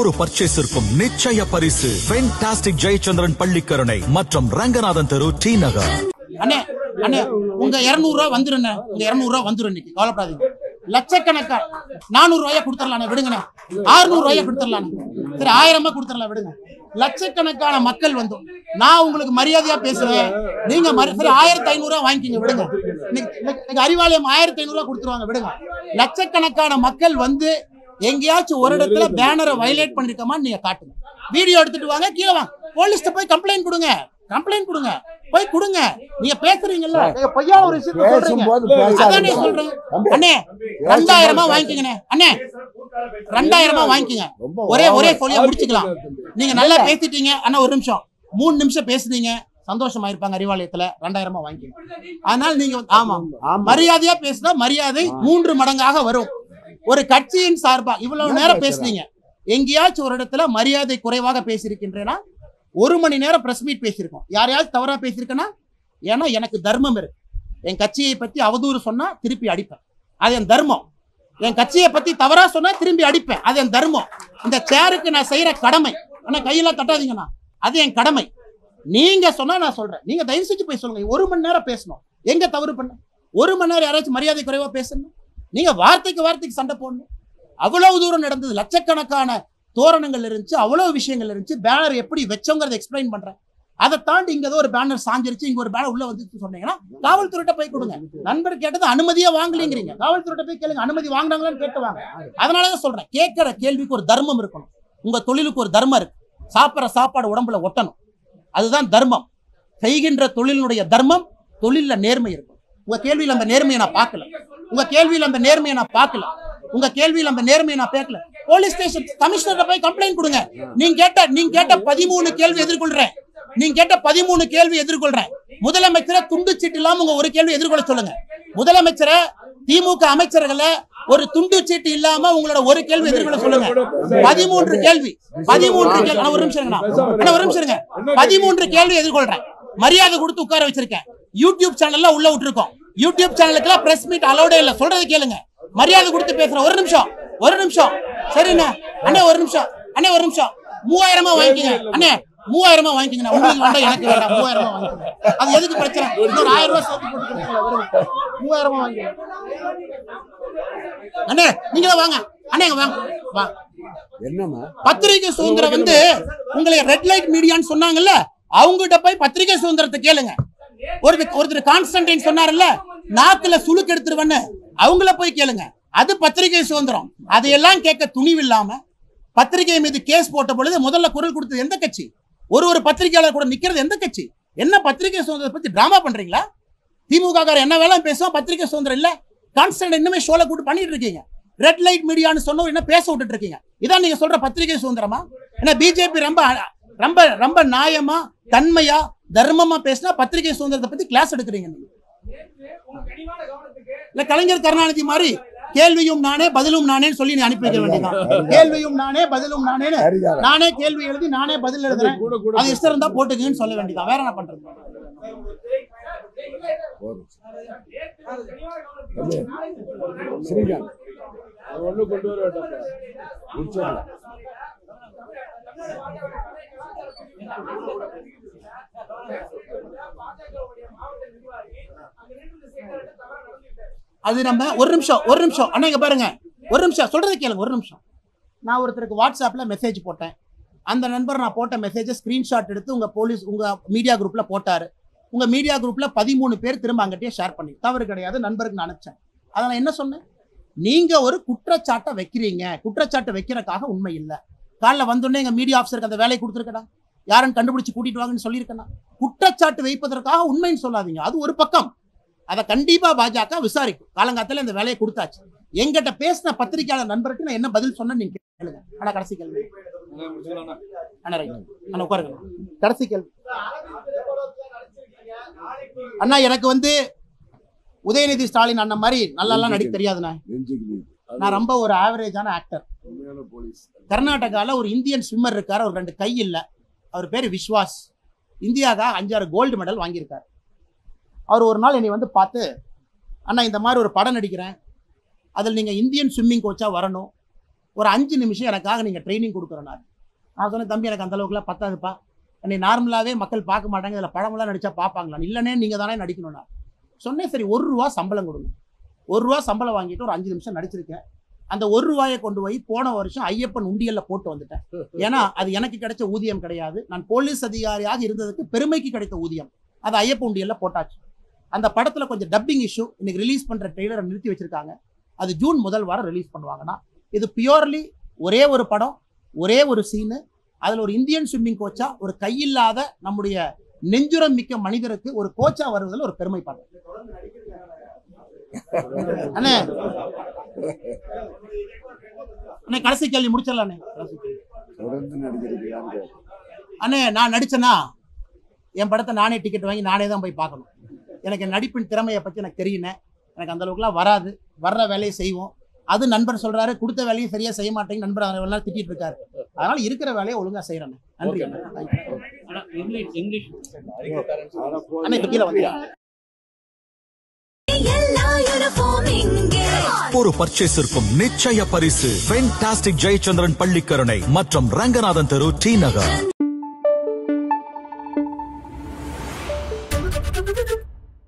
ஒவ்வொரு பர்ச்சேஸிற்கும் நிச்சய பரிசு ஃபென்டாஸ்டிக் ஜெயச்சந்திரன் பள்ளிக்கரணை மற்றும் ரங்கநாதன் தெரு டி நகர் அண்ணே அண்ணே உங்க இருநூறு ரூபா வந்துருண்ணே உங்க இருநூறு ரூபா வந்துரும் இன்னைக்கு கவலைப்படாதீங்க லட்சக்கணக்கா நானூறு ரூபாயா கொடுத்துடலாம் விடுங்கண்ணே ஆறுநூறு ரூபாயா கொடுத்துடலாம் சரி ஆயிரமா கொடுத்துடலாம் விடுங்க லட்சக்கணக்கான மக்கள் வந்தும் நான் உங்களுக்கு மரியாதையா பேசுவேன் நீங்க மரி- சரி ஆயிரத்தி ஐநூறு ரூபா வாங்கிக்கிங்க விடுங்க இன்னைக்கு- இன்னைக்கு- இன்னைக்கு அறிவாலயம் ஆயிரத்தி ஐநூறு ரூபா கொடுத்துருவாங்க விடுங்க லட்சக்கணக்கான மக்கள் வந்து எங்கேயாச்சும் ஒரு இடத்துல பேனரை வயலேட் பண்ணிருக்கோமான்னு நீங்க காட்டுங்க வீடியோ எடுத்துட்டு வாங்க கீழே வாங்க போலீஸ்ட்ட போய் கம்ப்ளைண்ட் கொடுங்க கம்ப்ளைண்ட் கொடுங்க போய் கொடுங்க நீங்க பேசுறீங்கல்ல நீங்க பொய்யா ஒரு விஷயத்த சொல்றீங்க பேசும்போது அதானே பேசாதீங்க சொல்றேன் அண்ணே ரெண்டாயிரமா வாங்கிக்கங்கண்ணே அண்ணே ரெண்டாயிரமா வாங்கிக்கங்க ரொம்ப ஒரே ஒரே over. சொல்லியா முடிச்சுக்கலாம் நீங்க நல்லா பேசிட்டீங்க அண்ணா ஒரு நிமிஷம் மூணு நிமிஷம் பேசுனீங்க சந்தோஷமா இருப்பாங்க அறிவாலயத்துல ரெண்டாயிரமா வாங்கிக்கங்க அதனால நீங்க வந்து- ஆமா ஆமா. மரியாதையா பேசினா மரியாதை மூன்று மடங்காக வரும் ஒரு கட்சியின் சார்பா இவ்வளவு நேரம் பேசுனீங்க எங்கேயாச்சும் ஒரு இடத்துல மரியாதை குறைவாக பேசியிருக்கின்றேனா ஒரு மணி நேரம் பிரஸ் மீட் பேசியிருக்கோம் யாரையாச்சும் தவறா பேசியிருக்கேன்னா ஏன்னா எனக்கு தர்மம் இருக்கு என் கட்சியை பத்தி அவதூறு சொன்னா திருப்பி அடிப்பேன் அது என் தர்மம் என் கட்சியை பத்தி தவறா சொன்னா திரும்பி அடிப்பேன் அது என் தர்மம் இந்த சேருக்கு நான் செய்யற கடமை ஆனா கையில தட்டாதீங்கண்ணா அது என் கடமை நீங்க சொன்னா நான் சொல்றேன் நீங்க தயவு செஞ்சு போய் சொல்லுங்க ஒரு மணி நேரம் பேசணும் எங்க தவறு பண்ண ஒரு மணி நேரம் யாராச்சும் மரியாதை குறைவா பேசணும் நீங்க வார்த்தைக்கு வார்த்தைக்கு சண்டை போடணும் அவ்வளவு தூரம் நடந்தது லட்சக்கணக்கான தோரணங்கள் இருந்துச்சு அவ்வளவு விஷயங்கள் இருந்துச்சு பேனர் எப்படி வச்சோங்கிறத எக்ஸ்பிளைன் பண்றேன் அதை தாண்டி இங்க ஏதோ ஒரு பேனர் சாஞ்சிருச்சு இங்க ஒரு பேனர் உள்ள வந்து சொன்னீங்கன்னா காவல்துறையிட்ட போய் கொடுங்க நண்பர் கேட்டது அனுமதியே வாங்கலீங்கிறீங்க காவல்துறையிட்ட போய் கேளுங்க அனுமதி வாங்கினாங்களான்னு கேட்டு வாங்க அதனாலதான் சொல்றேன் கேட்கிற கேள்விக்கு ஒரு தர்மம் இருக்கணும் உங்க தொழிலுக்கு ஒரு தர்மம் இருக்கு சாப்பிட்ற சாப்பாடு உடம்புல ஒட்டணும் அதுதான் தர்மம் செய்கின்ற தொழிலினுடைய தர்மம் தொழில்ல நேர்மை இருக்கும் உங்க கேள்வியில் அந்த நேர்மையை நான் பார்க்கல உங்க கேள்வியில் அந்த நேர்மையை நான் பார்க்கல உங்க கேள்வியில் அந்த நேர்மையை நான் பார்க்கல போலீஸ் ஸ்டேஷன் கமிஷனர் போய் கம்ப்ளைண்ட் கொடுங்க நீங்க கேட்ட நீங்க கேட்ட பதிமூணு கேள்வி எதிர்கொள்றேன் நீங்க கேட்ட பதிமூணு கேள்வி எதிர்கொள்றேன் முதலமைச்சரை துண்டு சீட்டு இல்லாம உங்க ஒரு கேள்வி எதிர்கொள்ள சொல்லுங்க முதலமைச்சரை திமுக அமைச்சர்களை ஒரு துண்டு சீட்டு இல்லாம உங்களோட ஒரு கேள்வி எதிர்கொள்ள சொல்லுங்க பதிமூன்று கேள்வி பதிமூன்று கேள்வி அண்ணா, ஒரு நிமிஷம் இருங்கண்ணா. அண்ணா, ஒரு நிமிஷம் இருங்க பதிமூன்று கேள்வி எதிர்கொள்றேன் மரியாதை கொடுத்து உட்கார வச்சிருக்கேன் யூடியூப் சேனல்ல உள்ள விட்டுருக்கோம் யூடியூப் சேனலுக்குலாம் பிரஸ் மீட் அலௌடே இல்ல சொல்றது கேளுங்க மரியாதை கொடுத்து பேசுறேன் ஒரு நிமிஷம் ஒரு நிமிஷம் சரிண்ணா அண்ணே ஒரு நிமிஷம் அண்ணே ஒரு நிமிஷம் மூவாயிரமா வாங்கிக்கங்க அண்ணே மூவாயிரமா வாங்கிக்கங்க உங்களுக்கு வேண்டாம் எனக்கு வேண்டாம் மூவாயிரமா வாங்கிக்கங்க அது எதுக்கு பிரச்சனை இன்னொரு ஆயிரம் ரூபாய் சேர்த்து போட்டு கொடுத்துக்கலாம், விடுங்க. மூவாயிரமா வாங்கிக்கங்க அண்ணே நீங்களே வாங்க அண்ணே இங்க வாங்க வா என்னம்மா பத்திரிகை சுதந்திரம் வந்து உங்களை ரெட் லைட் மீடியான்னு சொன்னாங்கல்ல அவங்ககிட்ட போய் பத்திரிகை சுதந்திரத்தை கேளுங்க ஒரு ஒருத்தர் கான்ஸ்டன்டைன் சொன்னார்ல நாக்குல சுளுக்கு எடுத்துருவன்னு அவங்கள போய் கேளுங்க அது பத்திரிகை சுதந்திரம் அதையெல்லாம் கேட்க துணிவு இல்லாம பத்திரிகை மீது கேஸ் போட்ட பொழுது முதல்ல குரல் கொடுத்தது எந்த கட்சி ஒரு ஒரு பத்திரிகையாளர் கூட நிக்கிறது எந்த கட்சி என்ன பத்திரிகை சுதந்திரத்தை பத்தி டிராமா பண்றீங்களா திமுக காரர் என்ன வேலை பேசுவோம் பத்திரிகை சுதந்திரம் இல்ல கான்ஸ்டன்ட் இன்னுமே ஷோல கூட்டு பண்ணிட்டு இருக்கீங்க ரெட் லைட் மீடியான்னு சொன்ன என்ன பேச விட்டுட்டு இருக்கீங்க இதான் நீங்க சொல்ற பத்திரிகை சுதந்திரமா என்ன பிஜேபி ரொம்ப ரொம்ப ரொம்ப நியாயமா தன்மையா தர்மமா பேசினா பத்திரிகை சுதந்திரத்தை பத்தி கிளாஸ் எடுக்கிறீங்க நீங்க இல்ல கலைஞர் கருணாநிதி மாதிரி கேள்வியும் நானே பதிலும் நானேன்னு சொல்லி நீ அனுப்பி வைக்க வேண்டியதான் கேள்வியும் நானே பதிலும் நானேன்னு சரிதான் நானே கேள்வி எழுதி நானே பதில் எழுதுறேன் அது இஷ்டம் இருந்தா போட்டுக்குன்னு சொல்ல வேண்டியதான் வேற என்ன பண்றது போதும் தம்பி, ஸ்ரீகாந்த் அது ஒண்ணு கொண்டு வர வேண்டாம் முடிச்சிடலாம் அது நம்ம ஒரு நிமிஷம் ஒரு நிமிஷம் அண்ணா இங்க பாருங்க ஒரு நிமிஷம் சொல்றதை கேளுங்க ஒரு நிமிஷம் நான் ஒருத்தருக்கு வாட்ஸ்அப்ல மெசேஜ் போட்டேன் அந்த நண்பர் நான் போட்ட மெசேஜை ஸ்கிரீன்ஷாட் எடுத்து உங்க போலீஸ் உங்க மீடியா குரூப்ல போட்டாரு உங்க மீடியா குரூப்ல பதிமூணு பேர் திரும்ப அங்கிட்டே ஷேர் பண்ணி தவறு கிடையாது நண்பருக்கு நான் அனுப்பிச்சேன் அதை நான் என்ன சொன்னேன் நீங்க ஒரு குற்றச்சாட்டை வைக்கிறீங்க குற்றச்சாட்டை வைக்கிறதுக்காக உண்மை இல்லை காலைல வந்தோடனே எங்க மீடியா ஆஃபீஸருக்கு அந்த வேலையை கொடுத்துருக்கடா யாரும் கண்டுபிடிச்சு கூட்டிட்டு வாங்கன்னு சொல்லியிருக்கேனா குற்றச்சாட்டு வைப்பதற்காக உண்மைன்னு சொல்லாதீங்க அது ஒரு பக்கம் அதை கண்டிப்பா பாஜக விசாரிக்கும் காலங்காலத்துல இந்த வேலையை கொடுத்தாச்சு எங்கிட்ட பேசின பத்திரிகையாளர் நண்பருக்கு நான் என்ன பதில் சொன்னேன்னு நீங்க கேளுங்க ஆனா கடைசி கேள்வி அண்ணா ரைட் அண்ணா உட்காருங்க கடைசி கேள்வி அண்ணா எனக்கு வந்து உதயநிதி ஸ்டாலின் அண்ணன் மாதிரி நல்லாலாம் நடிக்க தெரியாதுண்ணா நெஞ்சுக்கு நீதி. அது நான் ரொம்ப ஒரு ஆவரேஜான ஆக்டர் உண்மையான போலீஸ் கர்நாடகாவில் ஒரு இந்தியன் ஸ்விம்மர் இருக்கார் அவர் ரெண்டு கை இல்லை அவர் பேர் விஸ்வாஸ் இந்தியாவுக்காக அஞ்சாறு கோல்டு மெடல் வாங்கியிருக்கார் அவர் ஒரு நாள் என்னை வந்து பார்த்து அண்ணா இந்த மாதிரி ஒரு படம் நடிக்கிறேன் அதில் நீங்கள் இந்தியன் ஸ்விம்மிங் கோச்சாக வரணும் ஒரு அஞ்சு நிமிஷம் எனக்காக நீங்க ட்ரைனிங் கொடுக்குறனாரு நான் சொன்னேன் தம்பி எனக்கு அந்த அளவுக்குலாம் பத்தாதுப்பா என்னை நார்மலாவே மக்கள் பார்க்க மாட்டாங்க இதுல படமெல்லாம் நடிச்சா பார்ப்பாங்களா இல்லனே நீங்க தானே நடிக்கணும்னா சொன்னேன் சரி ஒரு ரூபா சம்பளம் கொடுங்க ஒரு ரூபா சம்பளம் வாங்கிட்டு ஒரு அஞ்சு நிமிஷம் நடிச்சிருக்கேன் அந்த ஒரு ரூபாயை கொண்டு போய் போன வருஷம் ஐயப்பன் உண்டியல்ல போட்டு வந்துட்டேன் ஏன்னா அது எனக்கு கிடைச்ச ஊதியம் கிடையாது நான் போலீஸ் அதிகாரியாக இருந்ததுக்கு பெருமைக்கு கிடைத்த ஊதியம் அது ஐயப்பன் உண்டியல்ல போட்டாச்சு அந்த படத்துல கொஞ்சம் டப்பிங் இஷ்யூ இன்னைக்கு ரிலீஸ் பண்ற ட்ரெய்லரை நிறுத்தி வச்சிருக்காங்க அது ஜூன் முதல் வாரம் ரிலீஸ் பண்ணுவாங்கன்னா இது பியூர்லி ஒரே ஒரு படம் ஒரே ஒரு சீனு அதுல ஒரு இந்தியன் ஸ்விம்மிங் கோச்சா ஒரு கையில்லாத நம்முடைய நெஞ்சுரம் மிக்க மனிதருக்கு ஒரு கோச்சா வருவதில் ஒரு பெருமை படம் அண்ணே அண்ணே கடைசி கேள்வி முடிச்சிடலாம் அண்ணே கடைசி கேள்வி. தொடர்ந்து நடிக்கிறது யாரு அண்ணே நான் நடிச்சேன்னா என் படத்தை நானே டிக்கெட் வாங்கி நானே தான் போய் பார்க்கணும் எனக்கு என் நடிப்பின் திறமையை பற்றி எனக்கு தெரியுனே எனக்கு அந்த அளவுக்குலாம் வராது வர்ற வேலையை செய்வோம் அது நண்பர் சொல்றாரு கொடுத்த வேலையை சரியா செய்ய மாட்டேங்க நண்பர் அதை எல்லாம் திட்டிட்டு இருக்காரு அதனால இருக்கிற வேலையை ஒழுங்கா செய்யறேன் நன்றி அண்ணே. Thank you. இங்கிலீஷ் இங்கிலீஷ் ஆனா போதும். அண்ணே இப்ப கீழே வந்தியா எல்லா யூனிஃபார்ம் இங்கே ஒரு பர்ச்சேஸிற்கும் நிச்சய பரிசு ஃபென்டாஸ்டிக் ஜெயச்சந்திரன் பள்ளிக்கரணை மற்றும் ரங்கநாதன் தெரு டி நகர்